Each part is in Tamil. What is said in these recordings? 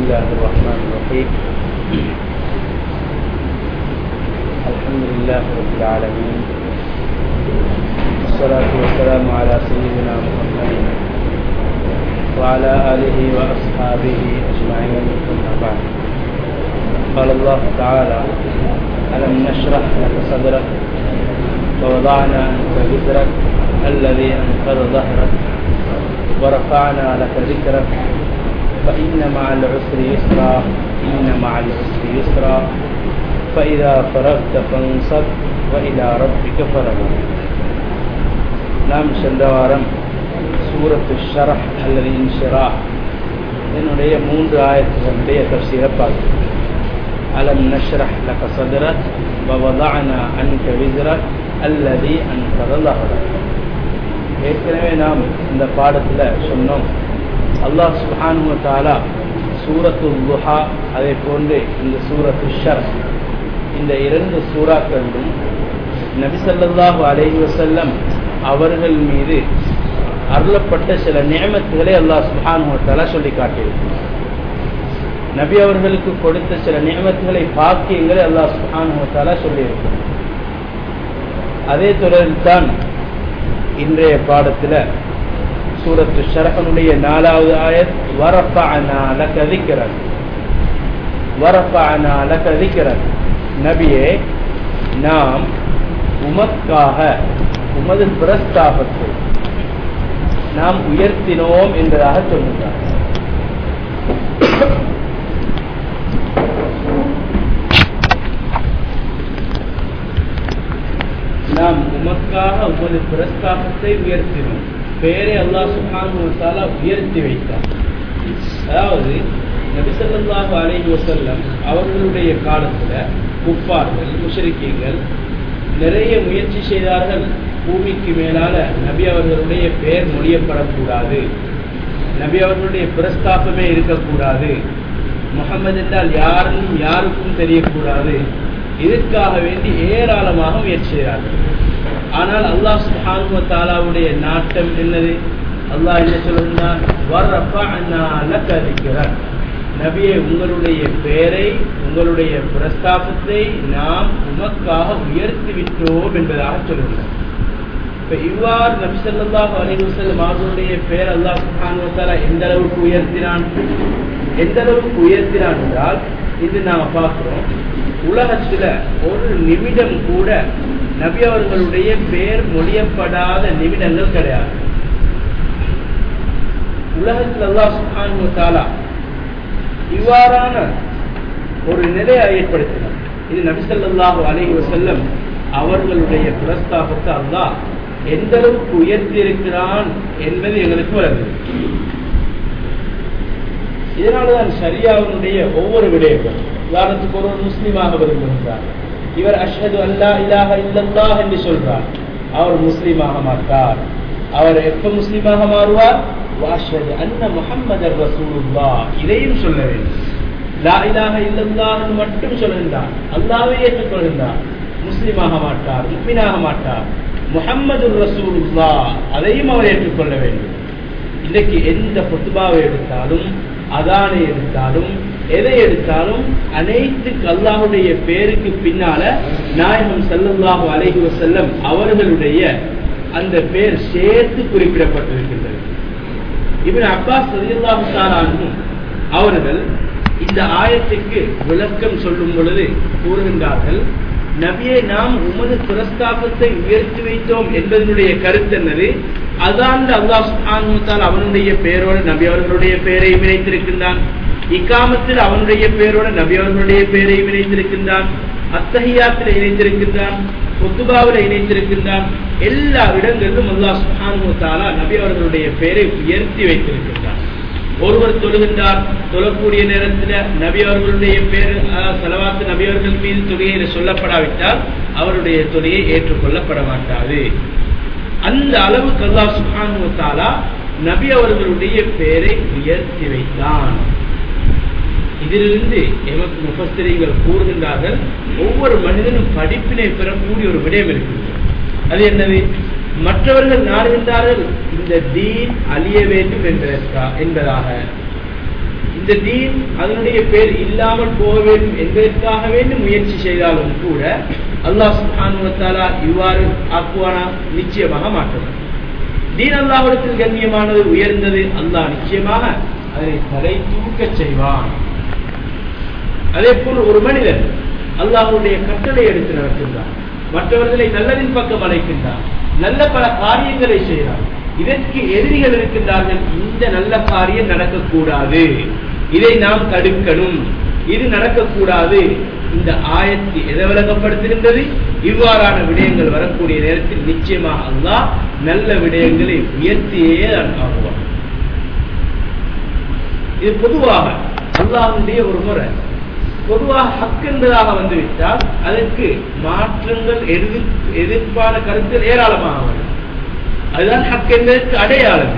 الله الرحمن الرحيم الحمد لله رب العالمين والصلاة والسلام على سيدنا محمد وعلى آله وأصحابه أجمعين أما بعد قال الله تعالى ألم نشرح لك صدرك ووضعنا عنك وزرك الذي أنقض ظهرك ورفعنا لك ذكرك فإن مع العسر يسرا إن مع العسر يسرا فإذا فرغت فانصب وإلى ربك فرغب நாம் சென்ற வாரம் சூரத்து ஷரஹ் அல்லது இன்ஷரா என்னுடைய மூன்று ஆயிரத்தினுடைய தப்சீரை பார்த்தோம் அலம் நஷ்ரஹ் லக சதுரக் வவதஅனா அன்க விஸ்ரக் அல்லதி அன்கத லஹரக் ஏற்கனவே நாம் இந்த பாடத்தில் சொன்னோம் அல்லாஹ் சுஹானு தாலா சூரத்து துஹா அதே போன்று இந்த சூரத்து ஷர் இந்த இரண்டு சூறாக்களிலும் நபிசல்லாஹு அலைஹி வசல்லம் அவர்கள் மீது அருளப்பட்ட சில நியமத்துகளை அல்லாஹ் சுஹானு தாலா சொல்லி காட்டியிருக்கிறார் நபி அவர்களுக்கு கொடுத்த சில நியமத்துகளை பாக்கியங்களை அல்லாஹ் சுஹானு தாலா சொல்லியிருக்கிறார் அதே தொடரில் தான் இன்றைய பாடத்தில் சூரத்து ஷரகனுடைய நாலாவது ஆயத் வரஃபஅனா லக திக்ரன் வரஃபஅனா லக திக்ரன் நபியே நாம் உமக்காக உமது பிரஸ்தாபத்தை நாம் உயர்த்தினோம் என்பதாக சொல்லுகிறார் நாம் உமக்காக உமது பிரஸ்தாபத்தை உயர்த்தினோம் பெயரை அல்லாஹ் சுஹானுவத்தாலா உயர்த்தி வைத்தார் அதாவது நபிசல்லாஹு அலைஹி வசல்லம் அவர்களுடைய காலத்துல குப்பார்கள் முஷரிக்கீங்கள் நிறைய முயற்சி செய்தார்கள் பூமிக்கு மேலால நபி அவர்களுடைய பெயர் மொழியப்படக்கூடாது நபி அவர்களுடைய பிரஸ்தாபமே இருக்கக்கூடாது முகமது என்றால் யாரும் யாருக்கும் தெரியக்கூடாது இதற்காக வேண்டி ஏராளமாக முயற்சி செய்கிறார்கள் ஆனால் அல்லாஹ் சுஹானுவ தாலாவுடைய நாட்டம் என்னது அல்லாஹ் என்ன சொல்லுகிறான் நபியை உங்களுடைய பெயரை உங்களுடைய பிரஸ்தாபத்தை நாம் உமக்காக உயர்த்தி விட்டோம் என்பதாக சொல்லுகிறார் இப்ப இவ்வாறு நபி சொல்லாஹ் அலிவசல்லம் அவர்களுடைய பெயர் அல்லாஹ் சுஹானுவத்தாலா எந்த அளவுக்கு உயர்த்தினான் எந்த அளவுக்கு உயர்த்தினான் என்றால் இது நாம பார்க்கிறோம் உலகத்துல ஒரு நிமிடம் கூட நபி அவர்களுடைய பெயர் மொழியப்படாத நிமிடங்கள் கிடையாது உலகத்தில் அல்லாஹ் சுஹானு தாலா இவ்வாறான ஒரு நிலையை ஏற்படுத்தினார் இது நபிசல்லாஹு அலைஹி வசல்லம் அவர்களுடைய பிரஸ்தாபத்தை அல்லாஹ் எந்த அளவுக்கு உயர்த்தி இருக்கிறான் என்பது எங்களுக்கு வருது இதனாலதான் சரியாவுடைய ஒவ்வொரு விடயங்கள் உதாரணத்துக்கு ஒரு முஸ்லீமாக விரும்புகின்றார் இவர் அஷ்ஹது அல்லா இலாஹ இல்லல்லாஹ் என்று சொல்றார் அவர் முஸ்லீமாக மாட்டார் அவர் எப்ப முஸ்லீமாக மாறுவார் வாஷது அன்ன முஹம்மது ரசூலுல்லா இதையும் சொல்ல வேண்டும் லா இலாஹ இல்லல்லாஹ் மட்டும் சொல்கின்றார் அல்லாவே ஏற்றுக்கொள்கின்றார் முஸ்லீமாக மாட்டார் முக்மினாக மாட்டார் முஹம்மது ரசூலுல்லா அதையும் அவர் ஏற்றுக்கொள்ள வேண்டும் இன்னைக்கு எந்த பொத்துபாவை எடுத்தாலும் அதானை எடுத்தாலும் எதை எடுத்தாலும் அனைத்து அல்லாஹுடைய பேருக்கு பின்னால நாயகம் செல்லல்லாஹு அலைஹி வசல்லம் அவர்களுடைய அந்த பேர் சேர்த்து குறிப்பிடப்பட்டிருக்கின்றது இவன் அப்பாஸ் ரதியல்லாஹு தாலானும் அவர்கள் இந்த ஆயத்துக்கு விளக்கம் சொல்லும் பொழுது கூறுகின்றார்கள் நபியை நாம் உமது பிரஸ்தாபத்தை உயர்த்தி வைத்தோம் என்பதனுடைய கருத்து என்னது அதான் அல்லாஹ் சுஹானுத்தால் அவனுடைய பெயரோடு நபி அவர்களுடைய பெயரையும் இணைத்திருக்கின்றான் இக்காமத்தில் அவனுடைய பெயரோட நபி அவர்களுடைய பெயரையும் இணைத்திருக்கின்றான் அத்தகையாத்தில் இணைத்திருக்கின்றான் ஒத்துபாவில் இணைத்திருக்கின்றான் எல்லா இடங்களிலும் அல்லாஹ் சுஹானு தாலா நபி அவர்களுடைய பெயரை உயர்த்தி வைத்திருக்கின்றான் ஒருவர் தொழுகின்றார் தொழக்கூடிய நேரத்தில் நபி அவர்களுடைய பேர் செலவாத்து நபி அவர்கள் மீது தொகையில சொல்லப்படாவிட்டால் அவருடைய தொகையை ஏற்றுக்கொள்ளப்பட மாட்டாது அந்த அளவுக்கு அல்லாஹ் சுஹானு தாலா நபி அவர்களுடைய பெயரை உயர்த்தி வைத்தான் இதிலிருந்து எமக்கு முகஸ்திரிகள் கூறுகின்றார்கள் ஒவ்வொரு மனிதனும் படிப்பினை பெறக்கூடிய ஒரு விடயம் இருக்கின்றது அது என்னது மற்றவர்கள் நாடுகின்றார்கள் இந்த தீன் அழிய வேண்டும் என்பதற்கா என்பதாக இந்த இந்த தீன் அதனுடைய பேர் இல்லாமல் போக வேண்டும் என்பதற்காக வேண்டும் முயற்சி செய்தாலும் கூட அல்லாஹ் சுஹானுவத்தாலா இவ்வாறு ஆக்குவானா நிச்சயமாக மாற்றலாம் தீன் அல்லாஹிடத்தில் கண்ணியமானது உயர்ந்தது அல்லாஹ் நிச்சயமாக அதனை தலை தூக்க செய்வான் அதே போல் ஒரு மனிதன் அல்லாஹுடைய கட்டளை எடுத்து நடக்கின்றான் மற்றவர்களை நல்லதின் பக்கம் அழைக்கின்றான் நல்ல பல காரியங்களை செய்கிறான் இதற்கு எதிரிகள் இருக்கின்றார்கள் இந்த நல்ல காரியம் நடக்கக்கூடாது இதை நாம் தடுக்கணும் இது நடக்கக்கூடாது இந்த ஆயத்து எதை விளக்கப்படுத்துகின்றது இவ்வாறான விடயங்கள் வரக்கூடிய நேரத்தில் நிச்சயமாக அல்லாஹ் நல்ல விடயங்களை உயர்த்தியே ஆகுவான் இது பொதுவாக அல்லாஹுடைய ஒரு முறை பொதுவாக ஹக் என்பதாக வந்துவிட்டால் அதற்கு மாற்றங்கள் எதிர் எதிர்ப்பான கருத்தில் ஏராளமாக வரும் அதுதான் ஹக் என்பதற்கு அடையாளம்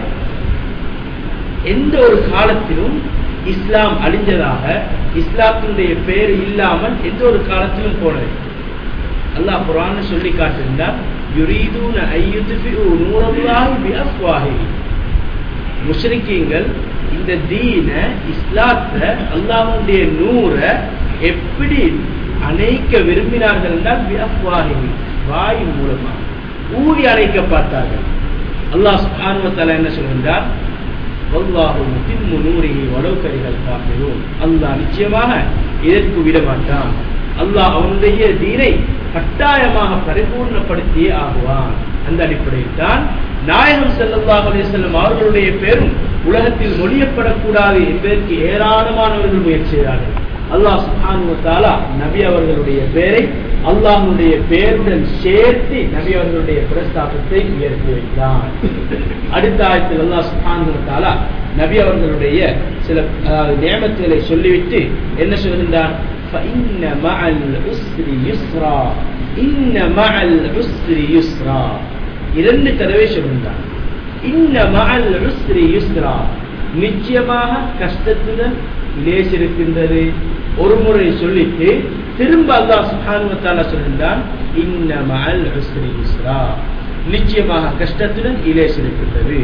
எந்த ஒரு காலத்திலும் இஸ்லாம் அழிஞ்சதாக இஸ்லாத்தினுடைய பெயர் இல்லாமல் எந்த ஒரு காலத்திலும் போனது அல்லாஹ் குரான் சொல்லி காட்டிருந்தார் யுரீதூன ஐயுத்ஃபிஉ நூரல்லாஹி பிஅஃவாஹிஹி முஷ்ரிக்கீங்கள் இந்த தீன இஸ்லாத்தை அல்லாஹ்வுடைய நூரை எப்படி அணைக்க விரும்பினார்கள் என்றால் பிஅஃவாஹிஹி வாய் மூலமாக ஊதி அணைக்க பார்த்தார்கள் அல்லாஹ் சுப்ஹானஹு வ தஆலா என்ன சொல்கின்றார் வல்லாஹு முத்திம்மு நூரிஹி வலவ் கரிஹல் காஃபிரூன் அல்லாஹ் நிச்சயமாக இதற்கு விட மாட்டான் அல்லாஹ் அவனுடைய தீனை கட்டாயமாக பரிபூர்ணப்படுத்தியே ஆகுவான் அந்த அடிப்படையில் தான் நாயகம் ஸல்லல்லாஹு அலைஹி வஸல்லம் அவர்களுடைய பேரும் உலகத்தில் மொழியப்படக்கூடாது என்பதற்கு ஏராளமானவர்கள் முயற்சி செய்தார்கள் அல்லாஹ் சுப்ஹானஹு வ தஆலா நபி அவர்களுடைய பெயரை அல்லாஹ்வுடைய பெயருடன் சேர்த்து நபி அவர்களுடைய பிரஸ்தாபத்தை உயர்த்தி வைத்தான் அடுத்த ஆயத்தில் அல்லாஹ் சுப்ஹானஹு வ தஆலா நபி அவர்களுடைய சில அதாவது நியமத்துகளை சொல்லிவிட்டு என்ன சொல்கின்றான் فإن مع العسر يسرا إن مع العسر يسرا இரண்டு தடவை சொல்கின்றான் இன்ன மஅல் உஸ்ரி யுஸ்ரா நிச்சயமாக கஷ்டத்துடன் லேஸ் இருக்கின்றது ஒரு முறை சொல்லிட்டு திரும்ப அல்லாஹ் சுப்ஹானஹு வ தஆலா சொல்கின்றான் இன்ன மஅல் உஸ்ரி யுஸ்ரா நிச்சயமாக கஷ்டத்துடன் இலேஸ் இருக்கின்றது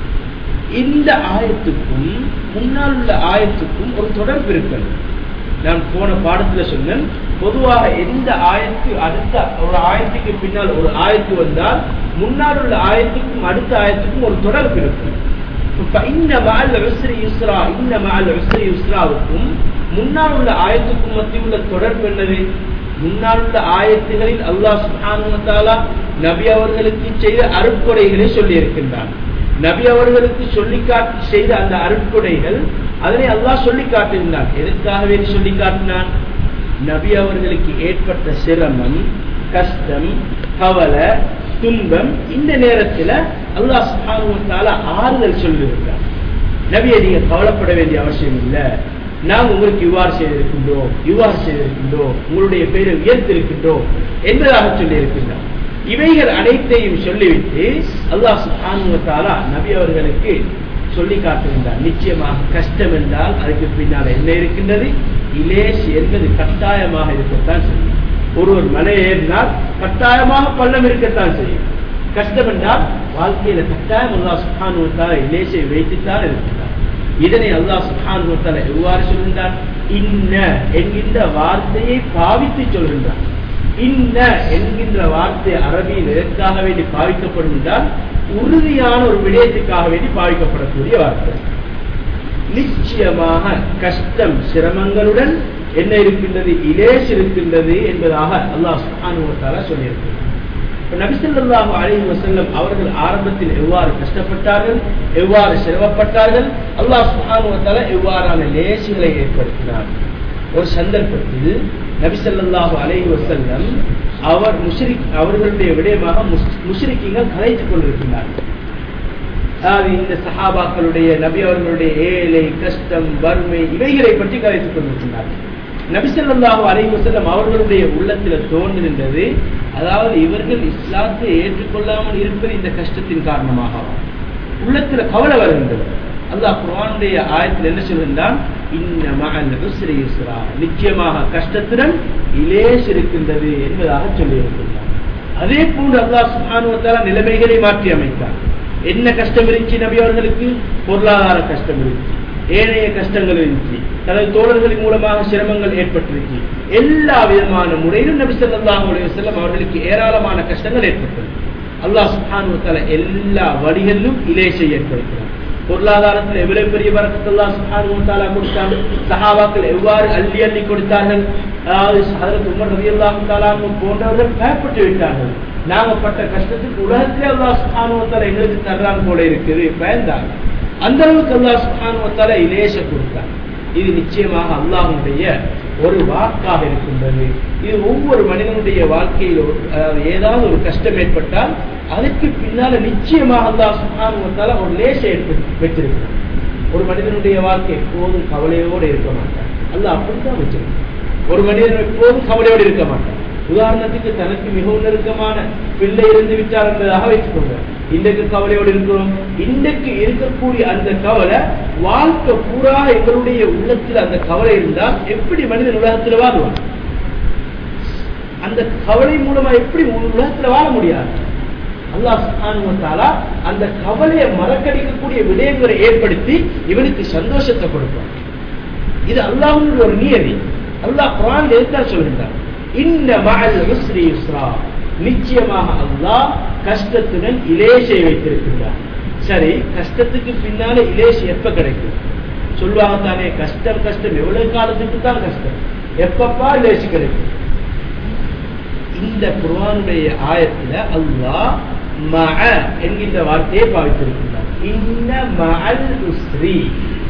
இந்த ஆயத்துக்கும் முன்னால் உள்ள ஆயத்துக்கும் ஒரு தொடர்பு இருக்கிறது நான் போன பாடத்துல சொன்னேன் பொதுவாக எந்த ஆயத்து அடுத்த ஒரு ஆயத்துக்கு பின்னால் ஒரு ஆயத்து வந்தால் முன்னால் உள்ள ஆயத்துக்கும் அடுத்த ஆயத்துக்கும் ஒரு தொடர்பு இருக்கும் இந்த மால் உஸ்ரி யுஸ்ரா இந்த மால் உஸ்ரி யுஸ்ராவுக்கும் முன்னால் உள்ள ஆயத்துக்கும் மத்தியில் உள்ள தொடர்பு என்னது முன்னால் உள்ள ஆயத்துகளில் அல்லாஹ் சுஹானுவத்தாலா நபி அவர்களுக்கு செய்த அருட்கொடைகளை சொல்லி இருக்கின்றான் நபி அவர்களுக்கு சொல்லி காட்டி செய்த அந்த அருட்கொடைகள் அதனை அல்லாஹ் சொல்லி காட்டியிருந்தான் எதற்காகவே சொல்லி காட்டினான் நபி அவர்களுக்கு ஏற்பட்ட சிரமம் கஷ்டம் கவலை துன்பம் இந்த நேரத்துல அல்லாஹ் சுஹானுவத்தால ஆறுதல் சொல்லியிருக்கார் நபியை நீங்க கவலைப்பட வேண்டிய அவசியம் இல்லை நாங்கள் உங்களுக்கு இவ்வாறு செய்திருக்கின்றோம் இவ்வாறு செய்திருக்கின்றோம் உங்களுடைய பெயரை உயர்த்திருக்கின்றோம் என்பதாக சொல்லி இருக்கின்றார் இவைகள் அனைத்தையும் சொல்லிவிட்டு அல்லாஹ் சுஹானுவத்தாலா நபி அவர்களுக்கு சொல்லி காட்டுகின்றார் நிச்சயமாக கஷ்டம் என்றால் அதுக்கு பின்னால் என்ன இருக்கின்றது இலேஷ் என்பது கட்டாயமாக இருக்கத்தான் செய்யும் ஒருவர் மலை ஏறினால் கட்டாயமாக பள்ளம் இருக்கத்தான் செய்யும் கஷ்டம் என்றால் வாழ்க்கையில கட்டாயம் அல்லாஹ் சுஹானுவத்தால இலேஷை வைத்துத்தான் இருக்கின்றார் இதனை அல்லாஹ் சுஹானுவத்தால எவ்வாறு சொல்கின்றார் இன்ன என்கின்ற வார்த்தையை பாவித்து சொல்கின்றார் இன்ன என்கின்ற வார்த்தை அரபியில் எதற்காக வேண்டி பாவிக்கப்படும் என்றால் உறுதியான ஒரு விடயத்துக்காக வேண்டி பாவிக்கப்படக்கூடிய வார்த்தை நிச்சயமாக கஷ்டம் சிரமங்களுடன் என்ன இருக்கின்றது இலேஸ் இருக்கின்றது என்பதாக அல்லாஹ் சுஹானுவத்தால சொல்லியிருக்கிறார் நபிசல்லாஹு அலி வசல்லம் அவர்கள் ஆரம்பத்தில் எவ்வாறு கஷ்டப்பட்டார்கள் எவ்வாறு சிரமப்பட்டார்கள் அல்லாஹ் சுஹானுவத்தால எவ்வாறான லேசுகளை ஏற்படுத்தினார் ஒரு சந்தர்ப்பத்தில் நபிசல்லாஹு அலி வசல்லம் அவர் முஷ்ரிக் அவர்களுடைய விடயமாக முஷ்ரிக்கிங்கள் கலைத்துக் கொண்டிருக்கிறார்கள் அதாவது இந்த சஹாபாக்களுடைய நபி அவர்களுடைய ஏழை கஷ்டம் வறுமை இவைகளை பற்றி கலைத்துக் கொண்டிருக்கிறார்கள் நபிசல்லாஹு அலைவசல்லம் அவர்களுடைய உள்ளத்தில் தோன்றுகின்றது அதாவது இவர்கள் இஸ்லாத்தை ஏற்றுக்கொள்ளாமல் இருப்பது இந்த கஷ்டத்தின் காரணமாக உள்ளத்துல கவலை வருகின்றது அல்லாஹ் குர்ஆனுடைய ஆயத்தில் என்ன சொல்கின்றான் இன்ன மகன் யுஸ்ரா நிச்சயமாக கஷ்டத்துடன் இலேஸ் இருக்கின்றது என்பதாக சொல்லி இருக்கின்றான் அதே போன்று அல்லாஹ் சுஹானுவத்தால நிலைமைகளை மாற்றி அமைத்தார் என்ன கஷ்டம் இருந்துச்சு நபி அவர்களுக்கு பொருளாதார கஷ்டம் இருந்துச்சு ஏனைய கஷ்டங்கள் இருந்துச்சு தனது தோழர்களின் மூலமாக சிரமங்கள் ஏற்பட்டிருக்கு எல்லா விதமான முறையிலும் நபி ஸல்லல்லாஹு அலைஹி வஸல்லம் அவர்களுக்கு ஏராளமான கஷ்டங்கள் ஏற்பட்டது அல்லாஹ் சுப்ஹானஹு வ தஆலா எல்லா வழிகளிலும் இலேசை ஏற்படுத்தினார் பொருளாதாரத்தில் எவ்வளவு பெரிய வரக்கத்து அல்லாஹ் சுப்ஹானஹு வ தஆலா கொடுத்தாங்க சஹாபாக்கள் எவ்வாறு அள்ளி அள்ளி கொடுத்தார்கள் அதாவது ஹஜரத் உமர் ரலியல்லாஹு தஆலா அன்ஹு போன்றவர்கள் பயப்பட்டு விட்டார்கள் நாங்க பட்ட கஷ்டத்துக்கு உலகத்திலே அல்லாஹ் சுப்ஹானஹு வ தஆலா எங்களுக்கு தர்றான் போல இருக்குது பயந்தாங்க அந்த அளவுக்கு அல்லாஹ் சுப்ஹானஹு வ தஆலா இலேச கொடுத்தார் இது நிச்சயமாக அல்லாஹ்வுடைய ஒரு வாக்காக இருக்கின்றது இது ஒவ்வொரு மனிதனுடைய வாழ்க்கையில் ஒரு- அதாவது ஏதாவது ஒரு கஷ்டம் ஏற்பட்டால் அதுக்கு பின்னால நிச்சயமாக அல்லாஹ் சுப்ஹானஹு வ தஆலா ஒரு லேசை ஏற்படுத்தி வச்சிருக்கிறார் ஒரு மனிதனுடைய வாழ்க்கை எப்போதும் கவலையோடு இருக்க மாட்டான் அல்லாஹ் அப்படித்தான் வச்சிருக்கான் ஒரு மனிதன் எப்போதும் கவலையோடு இருக்க மாட்டான் உதாரணத்துக்கு தனக்கு மிகவும் நெருக்கமான பிள்ளை இருந்து விட்டார் என்பதாக வைத்துக்கொங்க இன்றைக்கு கவலையோடு இருக்கிறோம் இன்றைக்கு இருக்கக்கூடிய அந்த கவலை வாழ்க்கை பூரா எங்களுடைய உள்ளத்தில் அந்த கவலை இருந்தால் எப்படி மனிதன் உலகத்தில் வாழுவான் அந்த கவலை மூலமா எப்படி உலகத்தில் வாழ முடியாது அல்லாஹ் சுப்ஹானஹு வ தஆலா அந்த கவலையை மறக்கடிக்கக்கூடிய விடயங்களை ஏற்படுத்தி இவனுக்கு சந்தோஷத்தை கொடுப்பான் இது அல்லாஹ்வுடைய ஒரு நியதி அல்லாஹ் குர்ஆன்ல எதுதான் சொல்கின்றான் இன்ன மஅல் உஸ்ரி யுஸ்ரா நிச்சயமாக அல்லாஹ் கஷ்டத்துடன் இலேசை வைத்திருக்கின்றான் சரி கஷ்டத்துக்கு பின்னால இலேசை எப்ப கிடைக்கும் சொல்லுவாங்க தானே கஷ்டம் கஷ்டம் எவ்வளவு காலத்துக்கு தான் கஷ்டம் எப்பப்பா இலேசு கிடைக்கும் இந்த குர்ஆனுடைய ஆயத்துல அல்லாஹ் மஅ என்கின்ற வார்த்தையை பாவித்திருக்கிறார் இன்ன மஅல் உஸ்ரி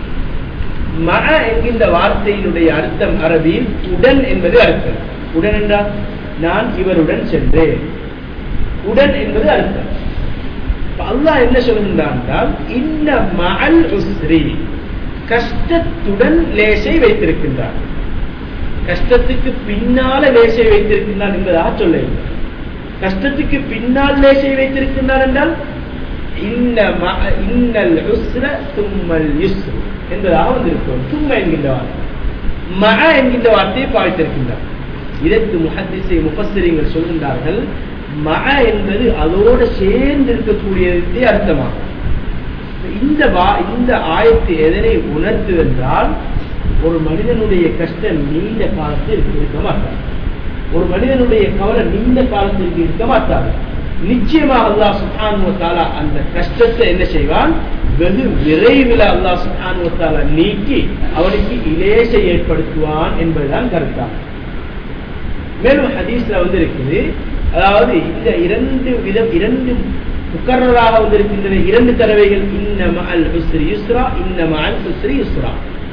மஅ என்கின்ற வார்த்தையினுடைய அர்த்தம் அரபியில் உடன் என்பது அர்த்தம் உடன் என்றால் நான் இவருடன் சென்றேன் உடன் என்பது அர்த்தம் இப்ப அல்லாஹ் என்ன சொல்கின்றான் என்றால் இன்ன மஅல் உஸ்ரி கஷ்டத்துடன் லேசை வைத்திருக்கின்றான் கஷ்டத்துக்கு பின்னால லேசை வைத்திருக்கின்றான் என்பதாக சொல்ல இல்லை. கஷ்டத்துக்கு பின்னால் லேசை வைத்திருக்கின்றான் என்றால் இன்ன ம- இன்னல் உஸ்ர தும்மல் யுஸ்ரு என்பதாக வந்திருக்கும் தும்ம என்கின்ற வார்த்தை மக என்கின்ற வார்த்தையை பாவித்திருக்கின்றார் இதற்கு முஹத்திசை முஃபஸ்ஸிரீங்கள் சொல்கின்றார்கள் மக என்பது அதோடு சேர்ந்து இருக்கக்கூடியதே அர்த்தமாகும் இந்த வா இந்த ஆயத்து எதனை உணர்த்துவென்றால் ஒரு மனிதனுடைய கஷ்டம் நீண்ட காலத்தில் இருக்க மாட்டார் ஒரு மனிதனுடைய கவலை நீண்ட காலத்திற்கு இருக்க மாட்டார் நிச்சயமாக அல்லாஹ் சுப்ஹானஹு வ தஆலா அந்த கஷ்டத்தை என்ன செய்வான் வெகு விரைவில் அல்லாஹ் சுப்ஹானஹு வ தஆலா நீக்கி அவனுக்கு இலேசை ஏற்படுத்துவான் என்பதுதான் கருத்தாகும் மேலும் ஹதீஸ்ல வந்து இருக்குது அதாவது இந்த இரண்டு விதம் இரண்டு முக்கர்ராக வந்திருக்கின்றன இரண்டு தடவைகள் இன்ன மஅல் உஸ்ரி யுஸ்ரா இன்ன மஅல் உஸ்ரி யுஸ்ரா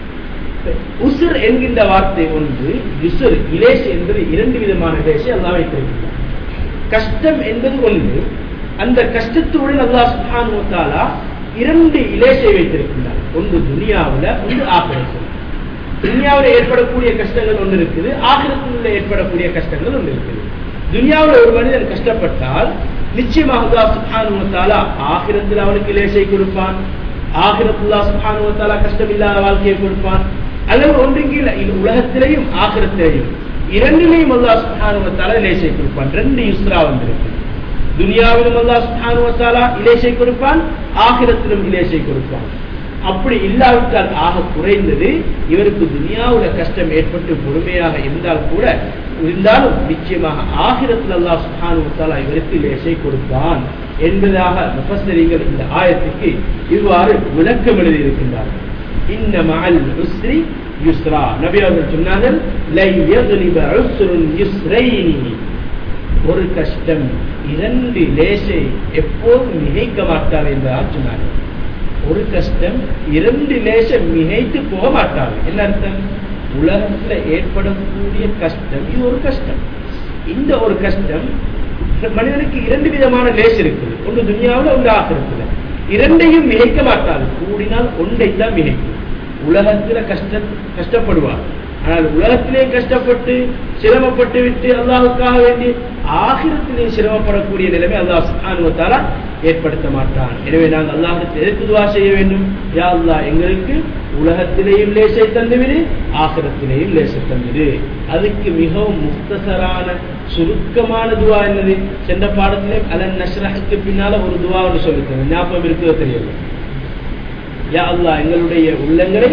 உசுர் என்கின்ற வார்த்தை ஒன்று யுசுர் இலேஷ் என்பது இரண்டு விதமான இலேஷை அல்லாஹ் வைத்திருக்கிறார் கஷ்டம் என்பது ஒன்று அந்த கஷ்டத்துடன் அல்லாஹ் சுப்ஹானஹு வ தஆலா இரண்டு இலேஷை வைத்திருக்கின்றார் ஒன்று துனியாவுல ஒன்று ஆகிரத்தில் துனியாவில் ஏற்படக்கூடிய கஷ்டங்கள் ஒன்று இருக்குது ஆகிரத்தில் ஏற்படக்கூடிய கஷ்டங்கள் ஒன்று இருக்குது துனியாவில் ஒரு மனிதன் கஷ்டப்பட்டால் நிச்சயமாக அல்லாஹ் சுப்ஹானஹு வ தஆலா ஆகிரத்தில் அவனுக்கு இலேசை கொடுப்பான் ஆகிரத்துல்லா சுப்ஹானஹு வ தஆலா கஷ்டம் இல்லாத வாழ்க்கையை கொடுப்பான் அல்லது ஒன்றுங்கில் இது உலகத்திலேயும் ஆகிரத்திலேயும் இரண்டிலேயும் அல்லாஹ் சுப்ஹானஹு வ தஆலா இலேசை கொடுப்பான் ரெண்டு யுஸ்ரா வந்திருக்கு துனியாவிலும் அல்லாஹ் சுப்ஹானஹு வ தஆலா இலேசை கொடுப்பான் ஆகிரத்திலும் இலேசை கொடுப்பான் அப்படி இல்லாவிட்டால் ஆக குறைந்தது இவருக்கு துனியாவுல கஷ்டம் ஏற்பட்டு பொறுமையாக இருந்தால் கூட இருந்தாலும் நிச்சயமாக ஆகிரத்தில் அல்லாஹ் சுப்ஹானஹு வ தஆலா இவருக்கு லேசை கொடுப்பான் என்பதாக முஃபஸ்ஸரீங்கள் இந்த ஆயத்துக்கு இவ்வாறு விளக்கம் எழுதியிருக்கின்றார்கள் இன்ன மஅல் உஸ்ரி யுஸ்ரா நபி அவர்கள் சொன்னார்கள் லை யக்லிப உஸ்ருன் யுஸ்ரைனி ஒரு கஷ்டம் இரண்டு லேசை எப்போதும் மிகைக்க மாட்டார் என்பதாக சொன்னார்கள் ஒரு கஷ்டம் இரண்டு லேசம் மிகைத்து போக மாட்டார் என்ன அர்த்தம் உலகத்துல ஏற்படக்கூடிய கஷ்டம் இது ஒரு கஷ்டம் இந்த ஒரு கஷ்டம் மனிதனுக்கு இரண்டு விதமான லேஸ் இருக்குது ஒன்று துனியாவில் ஒன்று ஆசிரத்துல இரண்டையும் மிகைக்க மாட்டார் கூடினால் ஒன்றைத்தான் மிகைக்கும் உலகத்துல கஷ்ட கஷ்டப்படுவார் ஆனால் உலகத்திலே கஷ்டப்பட்டு சிரமப்பட்டு விட்டு அல்லாஹுக்காக வேண்டி ஆகிரத்திலே சிரமப்படக்கூடிய நிலைமை அல்லாஹ் சுப்ஹானஹு வ தஆலா ஏற்படுத்த மாட்டான் எனவே நாங்கள் அல்லாஹ்விற்கு எதற்கு துவா செய்ய வேண்டும் யா அல்லாஹ் எங்களுக்கு உலகத்திலேயும் லேசை தந்துவிடு ஆகிரத்திலேயும் லேசை தந்துவிடு அதுக்கு மிகவும் முக்தசரான சுருக்கமான துவா என்னது சென்ற பாடத்திலே அலன் நஷ்ரஹுக்கு பின்னால ஒரு துவா ஒன்று சொல்லித்தேன் ஞாபகம் இருக்குதோ தெரியல யா அல்லாஹ் எங்களுடைய உள்ளங்களை நீ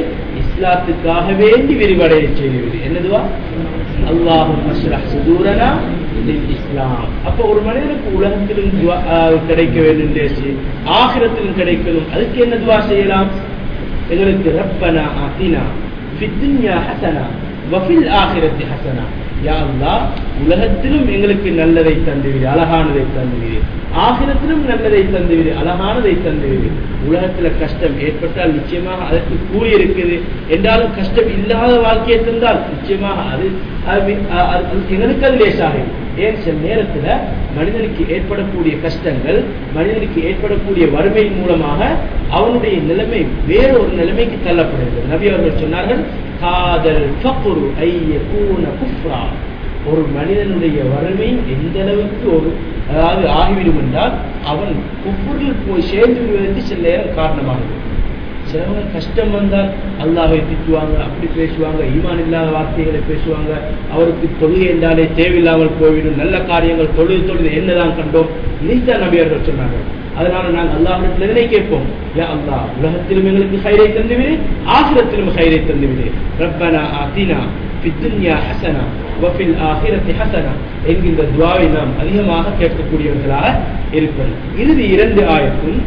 இஸ்லாத்துக்காக வேண்டி விரிவடைய செய்துவிடு என்னதுவா அல்லாஹும் அஷ்ரஹ் சுதூரனா லில் இஸ்லாம் அப்ப ஒரு மனிதனுக்கு உலகத்திலும் துவா ஆஹ் கிடைக்க வேண்டும் தேசி ஆகிரத்திலும் கிடைக்கணும் அதுக்கு என்ன துவா செய்யலாம் எங்களுக்கு ரப்பனா ஆத்தினா ஃபித்துன்யா ஹசனா வஃபில் ஆகிரத்தி ஹசனா யா அல்லாஹ் உலகத்திலும் எங்களுக்கு நல்லதை தந்துவிடு அழகானதை தந்துவிடு ஆகிரத்திலும் நல்லதை தந்துவிடு அழகானதை தந்துவிடு உலகத்துல கஷ்டம் ஏற்பட்டால் நிச்சயமாக அதற்கு கூலி இருக்குது என்றாலும் கஷ்டம் இல்லாத வாழ்க்கையை தந்தால் நிச்சயமாக அது அது அது- அது எங்களுக்கு அது லேசாகும் ஏன் சில நேரத்துல மனிதனுக்கு ஏற்படக்கூடிய கஷ்டங்கள் மனிதனுக்கு ஏற்படக்கூடிய வறுமை மூலமாக அவனுடைய நிலைமை வேறொரு நிலைமைக்கு தள்ளப்படுகிறது நபி அவர்கள் சொன்னார்கள் காதல் ஃபக்ரு ஐயகூன குஃப்ரா ஒரு மனிதனுடைய வறுமை எந்த அளவுக்கு ஒரு அதாவது ஆகிவிடும் என்றால் அவன் குஃபுரில் போய் சேர்ந்து விடுவதற்கு சில நேரம் காரணமாகும் சிலவங்க கஷ்டம் வந்தால் அல்லாஹை திட்டுவாங்க அப்படி பேசுவாங்க ஈமான் இல்லாத வார்த்தைகளை பேசுவாங்க அவருக்கு தொழுகை என்றாலே தேவையில்லாமல் போய்விடும் நல்ல காரியங்கள் தொழுது தொழுது என்னதான் கண்டோம் இதைத்தான் நபியர்கள் சொன்னாங்க அதனால நாங்கள் அல்லாஹிடத்தில் எதனை கேட்போம் யா அல்லாஹ் உலகத்திலும் எங்களுக்கு ஹைரை தந்துவிடு ஆகிரத்திலும் ஹைரை தந்துவிடு ரப்பனா ஆத்தினா ஃபித்துன்யா ஹசனா வஃபில் ஆஹிரத்தி ஹசனா என்கின்ற துவாவை நாம் அதிகமாக கேட்கக்கூடியவர்களாக இருப்பது இறுதி இரண்டு ஆயத்தும்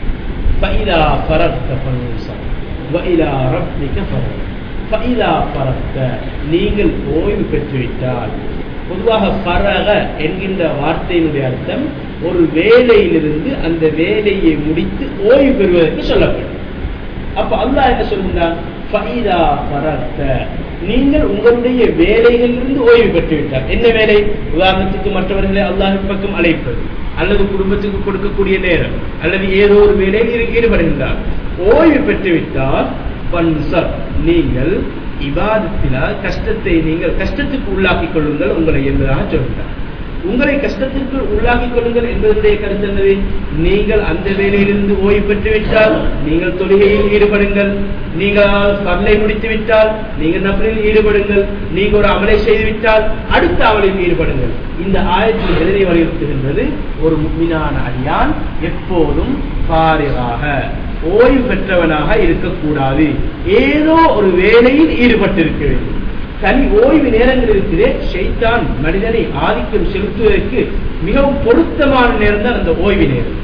فإذا فرغت فانصب وإلى ربك فرغ فإذا فرغت நீங்கள் ஓய்வு பெற்றுவிட்டால் பொதுவாக பரக என்கின்ற வார்த்தையினுடைய அர்த்தம் ஒரு வேலையிலிருந்து அந்த வேலையை முடித்து ஓய்வு பெறுவதற்கு சொல்லப்படும் அப்ப அல்லாஹ் என்ன சொல்கின்றான் ஃபைதா பரத்த நீங்கள் உங்களுடைய வேலைகளிலிருந்து ஓய்வு பெற்று விட்டார் என்ன வேலை உதாரணத்துக்கு மற்றவர்களை அல்லாஹின் பக்கம் அழைப்பது அல்லது குடும்பத்துக்கு கொடுக்கக்கூடிய நேரம் அல்லது ஏதோ ஒரு வேலையில் ஈடு- ஈடுபடுகின்றார் ஓய்வு பெற்று விட்டால் பன்சர் நீங்கள் இபாதத்தில கஷ்டத்தை நீங்கள் கஷ்டத்துக்கு உள்ளாக்கிக் கொள்ளுங்கள் உங்களை என்பதாக சொல்கிறார் உங்களை கஷ்டத்திற்கு உள்ளாக்கிக் கொள்ளுங்கள் என்பதனுடைய கருத்து என்னது நீங்கள் அந்த வேலையிலிருந்து ஓய்வு பெற்று விட்டால் நீங்கள் தொழுகையில் ஈடுபடுங்கள் நீங்கள் பல்லை முடித்து விட்டால் நீங்கள் நபரில் ஈடுபடுங்கள் நீங்கள் ஒரு அமலை செய்து விட்டால் அடுத்த அமலில் ஈடுபடுங்கள் இந்த ஆயத்தில் எதனை வலியுறுத்துகின்றது ஒரு முக்மினான அடியான் எப்போதும் பாரிகாக ஓய்வு பெற்றவனாக இருக்கக்கூடாது ஏதோ ஒரு வேலையில் ஈடுபட்டிருக்க வேண்டும் தனி ஓய்வு நேரங்கள் இருக்கிறே ஷைத்தான் மனிதனை ஆதிக்கம் செலுத்துவதற்கு மிகவும் பொருத்தமான நேரம் தான் அந்த ஓய்வு நேரம்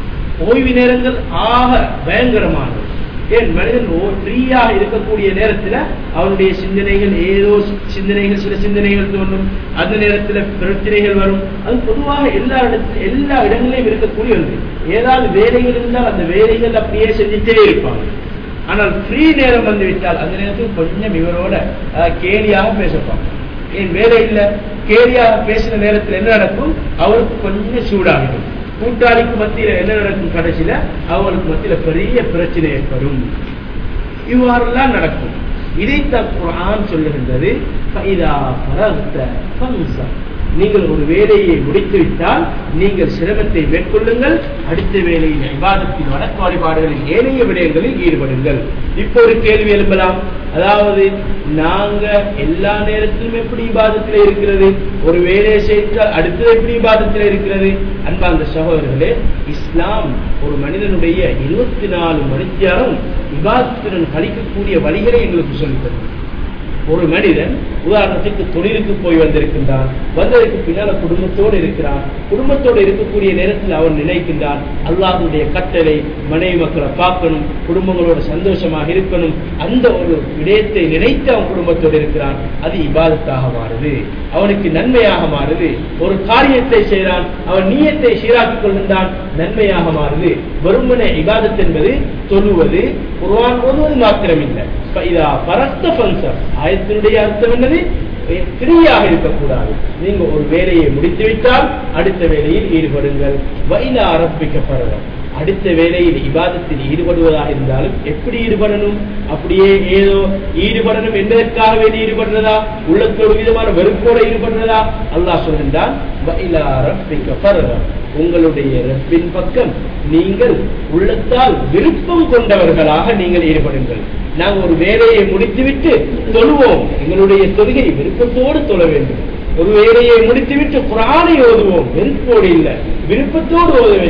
ஓய்வு நேரங்கள் ஆக பயங்கரமானது ஏன் மனிதன் ஃப்ரீயாக இருக்கக்கூடிய நேரத்துல அவனுடைய சிந்தனைகள் ஏதோ சிந்தனைகள் சில சிந்தனைகள் தோன்றும் அந்த நேரத்துல பிரச்சனைகள் வரும் அது பொதுவாக எல்லா இடத்துல எல்லா இடங்களிலும் இருக்கக்கூடிய ஒன்று ஏதாவது வேலைகள் இருந்தால் அந்த வேலைகள் அப்படியே செஞ்சுட்டே இருப்பாங்க ஆனால் ஃப்ரீ நேரம் வந்து விட்டால் அந்த நேரத்தில் கொஞ்சம் இவரோட அஹ், கேலியாக பேசப்பாங்க ஏன் வேலை இல்லை கேலியாக பேசின நேரத்தில் என்ன நடக்கும் அவருக்கு கொஞ்சம் சூடாகிடும் கூட்டாளிக்கு மத்தியில் என்ன நடக்கும் கடைசியில அவங்களுக்கு மத்தியில பெரிய பிரச்சனை ஏற்படும் இவ்வாறெல்லாம் நடக்கும் இதைத்தான் குர்ஆன் சொல்லுகின்றது ஃபைதா ஃபரக்த ஃபன்சர். நீங்கள் ஒரு வேலையை முடித்துவிட்டால் நீங்கள் சிரமத்தை மேற்கொள்ளுங்கள் அடுத்த வேலையில் விவாதத்தின் வழக்கு வழிபாடுகளில் ஏனைய விடயங்களில் ஈடுபடுங்கள் இப்போ ஒரு கேள்வி எழுப்பலாம் அதாவது நாங்க எல்லா நேரத்திலும் எப்படி விவாதத்தில் இருக்கிறது ஒரு வேலையை செய்தால் அடுத்தது எப்படி விவாதத்தில் இருக்கிறது அன்பார்ந்த சகோதரர்களே இஸ்லாம் ஒரு மனிதனுடைய இருபத்தி நாலு மணித்தியாலும் விவாதத்துடன் கழிக்கக்கூடிய வழிகளை எங்களுக்கு சொல்லித் தரும் ஒரு மனிதன் உதாரணத்துக்கு தொழிலுக்கு போய் வந்திருக்கின்றான் வந்ததுக்கு பின்னால குடும்பத்தோடு இருக்கிறான் குடும்பத்தோடு இருக்கக்கூடிய நேரத்தில் அவன் நினைக்கின்றான் அல்லாஹ்வுடைய கட்டளை மனைவி மக்களை பார்க்கணும் குடும்பங்களோட சந்தோஷமாக இருக்கணும் அந்த ஒரு விடயத்தை நினைத்து அவன் குடும்பத்தோடு இருக்கிறான் அது இபாதத்தாக மாறுது அவனுக்கு நன்மையாக மாறுது ஒரு காரியத்தை செய்கிறான் அவன் நீயத்தை சீராக்கிக் கொள்கின்றான் நன்மையாக மாறுது வெறுமனே இபாதத் என்பது தொழுவது குர்ஆன் ஓதுவது மாத்திரமில்லை இதா பரஸ்த பன்சர் ஆயத்தினுடைய அர்த்தம் என்னது ஃப்ரீயாக இருக்கக்கூடாது நீங்க ஒரு வேலையை முடித்துவிட்டால் அடுத்த வேலையில் ஈடுபடுங்கள் வைலா ஆரம்பிக்கப்படுறோம் அடுத்த வேலையில் இபாதத்தில் ஈடுபடுவதாக இருந்தாலும் எப்படி ஈடுபடணும் அப்படியே ஏதோ ஈடுபடணும் என்பதற்காக வேண்டி ஈடுபடுறதா உள்ளத்தோடு விதமான வெறுப்போடு ஈடுபடுறதா அல்லாஹ் சொல்கின்றான் வைலா ஆரம்பிக்கப்படுறோம் உங்களுடைய ரப்பின் பக்கம் நீங்கள் உள்ளத்தால் விருப்பம் கொண்டவர்களாக நீங்கள் ஈடுபடுங்கள் நாங்கள் ஒரு வேலையை முடித்துவிட்டு தொழுவோம் எங்களுடைய தொழுகை விருப்பத்தோடு தொழ வேண்டும் ஒரு வேலையை முடித்துவிட்டு குரானை ஓதுவோம் வெறுப்போடு இல்லை விருப்பத்தோடு ஓத வேண்டும்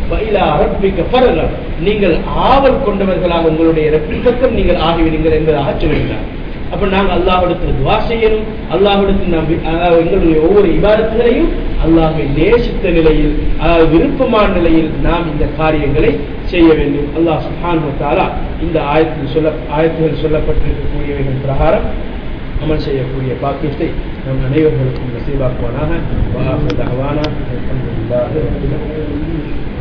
வயிலா ரப்பிக்க ஃபர்கப் நீங்கள் ஆவல் கொண்டவர்களாக உங்களுடைய ரப்பின் பக்கம் நீங்கள் ஆகிவிடுங்கள் என்பதாக சொல்கிறார் அப்ப நாங்க அல்லாஹ்விடத்தில் துவா செய்யணும் அல்லாஹ்விடத்தில் நாம் வி- அதாவது எங்களுடைய ஒவ்வொரு இபாதத்துகளையும் அல்லாஹை நேசித்த நிலையில் அதாவது விருப்பமான நிலையில் நாம் இந்த காரியங்களை செய்ய வேண்டும் அல்லாஹ் சுப்ஹானஹு வ தஆலா இந்த ஆயத்தில் சொல்ல ஆயத்துகள் சொல்லப்பட்டிருக்கக்கூடியவைகள் பிரகாரம் அமல் செய்யக்கூடிய பாக்கியத்தை நம் அனைவர்களுக்கும் நசீபாக்குவானாக வஆஹிரு தஅவானா அல்ஹம்துலில்லாஹி ரப்பில் ஆலமீன்